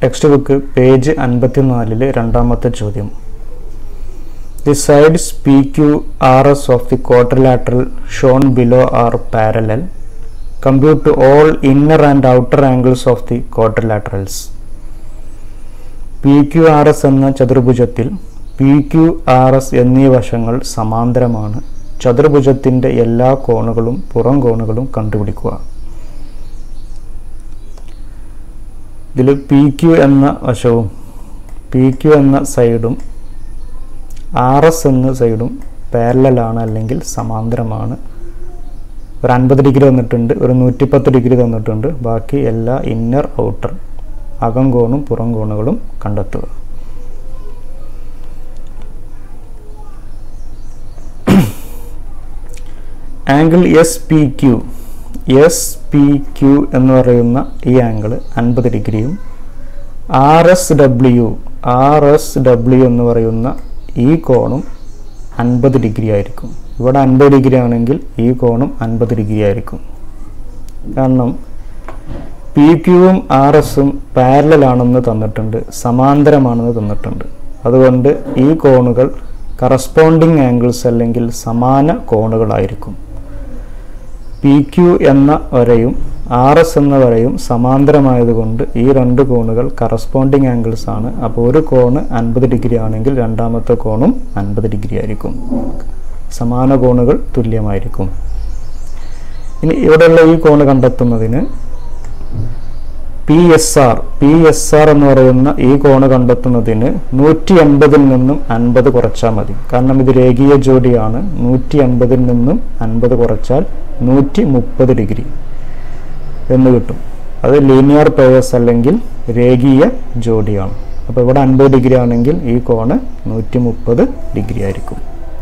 text book page അൻപത്തിനാലില് രണ്ടാമത്തെ ചോദ്യം the sides P Q R S of the quadrilateral shown below are parallel compute to all inner and outer angles of the quadrilaterals P Q R S എന്ന ചതുർഭുജത്തിൽ P Q R S എന്നീ വശങ്ങൾ സമാന്തരമാണ് ചതുർഭുജത്തിൻ്റെ എല്ലാ കോണുകളും പുറം കോണുകളും കണ്ടുപിടിക്കുക ഇതിൽ P Q എന്ന വശവും പി ക്യു എന്ന സൈഡും ആർ എസ് എന്ന സൈഡും പാരലാണ് അല്ലെങ്കിൽ സമാന്തരമാണ് ഒരു അൻപത് ഡിഗ്രി തന്നിട്ടുണ്ട് ഒരു നൂറ്റിപ്പത്ത് ഡിഗ്രി തന്നിട്ടുണ്ട് ബാക്കി എല്ലാ ഇന്നർ ഔട്ടർ അകം കോണും പുറം കോണുകളും കണ്ടെത്തുക angle S P Q S P Q എന്ന് പറയുന്ന ഈ ആംഗിൾ അൻപത് ഡിഗ്രിയും R S W R S W എന്ന് പറയുന്ന ഈ കോണും അൻപത് ഡിഗ്രി ആയിരിക്കും ഇവിടെ അൻപത് ഡിഗ്രി ആണെങ്കിൽ ഈ കോണും അൻപത് ഡിഗ്രി ആയിരിക്കും കാരണം പി ക്യുവും ആർ എസും പാരലാണെന്ന് തന്നിട്ടുണ്ട് സമാന്തരമാണെന്ന് തന്നിട്ടുണ്ട് അതുകൊണ്ട് ഈ കോണുകൾ കറസ്പോണ്ടിങ് ആംഗിൾസ് അല്ലെങ്കിൽ സമാന കോണുകളായിരിക്കും പി ക്യു എന്ന വരയും ആർ എസ് എന്ന വരയും സമാന്തരമായതുകൊണ്ട് ഈ രണ്ട് കോണുകൾ കറസ്പോണ്ടിങ് ആംഗിൾസ് ആണ് അപ്പോൾ ഒരു കോണ് അൻപത് ഡിഗ്രി ആണെങ്കിൽ രണ്ടാമത്തെ കോണും അൻപത് ഡിഗ്രി ആയിരിക്കും സമാന കോണുകൾ തുല്യമായിരിക്കും ഇനി ഇവിടെയുള്ള ഈ കോണ് കണ്ടെത്തുന്നതിന് P S R P S R എന്ന് പറയുന്ന ഈ കോണ് കണ്ടെത്തുന്നതിന് നൂറ്റി എൺപതിൽ നിന്നും അൻപത് കുറച്ചാൽ മതി കാരണം ഇത് രേഖീയ ജോഡിയാണ് നൂറ്റി എൺപതിൽ നിന്നും അൻപത് കുറച്ചാൽ നൂറ്റി മുപ്പത് ഡിഗ്രി എന്ന് കിട്ടും അത് ലീനിയർ പേയേഴ്സ് അല്ലെങ്കിൽ രേഖീയ ജോഡിയാണ് അപ്പോൾ ഇവിടെ അൻപത് ഡിഗ്രി ആണെങ്കിൽ ഈ കോണ് നൂറ്റി മുപ്പത് ഡിഗ്രി ആയിരിക്കും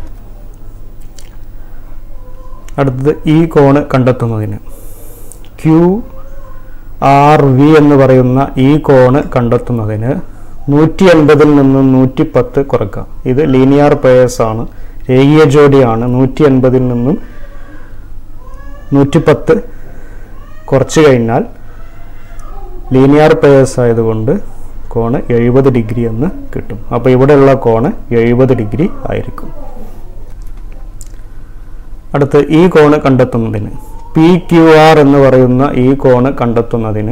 അടുത്തത് ഈ കോണ് കണ്ടെത്തുന്നതിന് ക്യു ആർ വി എന്ന് പറയുന്ന ഈ കോണ് കണ്ടെത്തുന്നതിന് നൂറ്റി എൺപതിൽ നിന്നും നൂറ്റി പത്ത് കുറക്കാം ഇത് ലീനിയർ പേയേഴ്സ് ആണ് രേഖീയ ജോഡിയാണ് നൂറ്റി എൺപതിൽ നിന്നും നൂറ്റി പത്ത് കുറച്ച് കഴിഞ്ഞാൽ ലീനിയർ പേയേഴ്സ് ആയതുകൊണ്ട് കോണ് എഴുപത് ഡിഗ്രി എന്ന് കിട്ടും അപ്പോൾ ഇവിടെയുള്ള കോണ് എഴുപത് ഡിഗ്രി ആയിരിക്കും അടുത്ത് ഈ കോണ് കണ്ടെത്തുന്നതിന് പി ക്യു ആർ എന്ന് പറയുന്ന ഈ കോണ് കണ്ടെത്തുന്നതിന്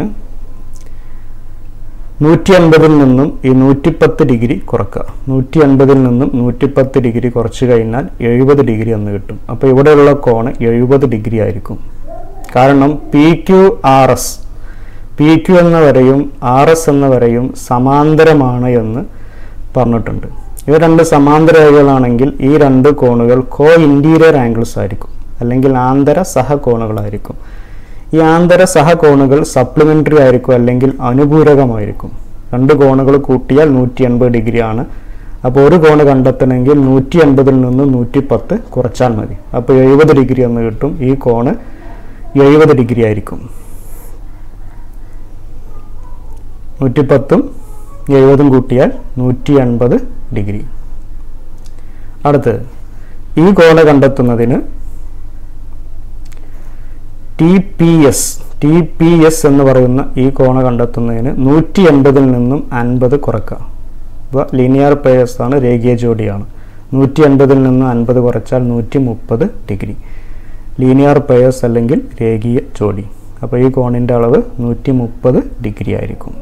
നൂറ്റി അൻപതിൽ നിന്നും ഈ നൂറ്റിപ്പത്ത് ഡിഗ്രി കുറക്കുക നൂറ്റി അൻപതിൽ നിന്നും നൂറ്റിപ്പത്ത് ഡിഗ്രി കുറച്ച് കഴിഞ്ഞാൽ എഴുപത് ഡിഗ്രി എന്ന് കിട്ടും അപ്പോൾ ഇവിടെയുള്ള കോണ് എഴുപത് ഡിഗ്രി ആയിരിക്കും കാരണം P Q R S P Q എന്ന വരയും ആർ എസ് എന്ന വരയും സമാന്തരമാണ് എന്ന് പറഞ്ഞിട്ടുണ്ട് ഇവ രണ്ട് സമാന്തര രേഖകളാണെങ്കിൽ ഈ രണ്ട് കോണുകൾ കോ ഇൻറ്റീരിയർ ആംഗിൾസ് ആയിരിക്കും അല്ലെങ്കിൽ ആന്തര സഹകോണുകളായിരിക്കും ഈ ആന്തര സഹകോണുകൾ സപ്ലിമെൻ്ററി ആയിരിക്കും അല്ലെങ്കിൽ അനുപൂരകമായിരിക്കും രണ്ട് കോണുകൾ കൂട്ടിയാൽ നൂറ്റി എൺപത് ഡിഗ്രിയാണ് അപ്പോൾ ഒരു കോണ് കണ്ടെത്തണമെങ്കിൽ നൂറ്റി എൺപതിൽ നിന്ന് നൂറ്റി പത്ത് കുറച്ചാൽ മതി അപ്പോൾ എഴുപത് ഡിഗ്രി എന്ന് കിട്ടും ഈ കോണ് എഴുപത് ഡിഗ്രി ആയിരിക്കും നൂറ്റിപ്പത്തും എഴുപതും കൂട്ടിയാൽ നൂറ്റി എൺപത് ഡിഗ്രി അടുത്ത് ഈ കോണ് കണ്ടെത്തുന്നതിന് T P S T P S എന്ന് പറയുന്ന ഈ കോണ കണ്ടെത്തുന്നതിന് നൂറ്റി എൺപതിൽ നിന്നും അൻപത് കുറക്കാം അപ്പോൾ ലീനിയർ പേയേഴ്സ് ആണ് രേഖീയ ജോഡിയാണ് നൂറ്റി എൺപതിൽ നിന്ന് അൻപത് കുറച്ചാൽ നൂറ്റി മുപ്പത് ഡിഗ്രി ലീനിയർ പേയേഴ്സ് അല്ലെങ്കിൽ രേഖീയ ജോഡി അപ്പോൾ ഈ കോണിൻ്റെ അളവ് നൂറ്റി മുപ്പത് ഡിഗ്രി ആയിരിക്കും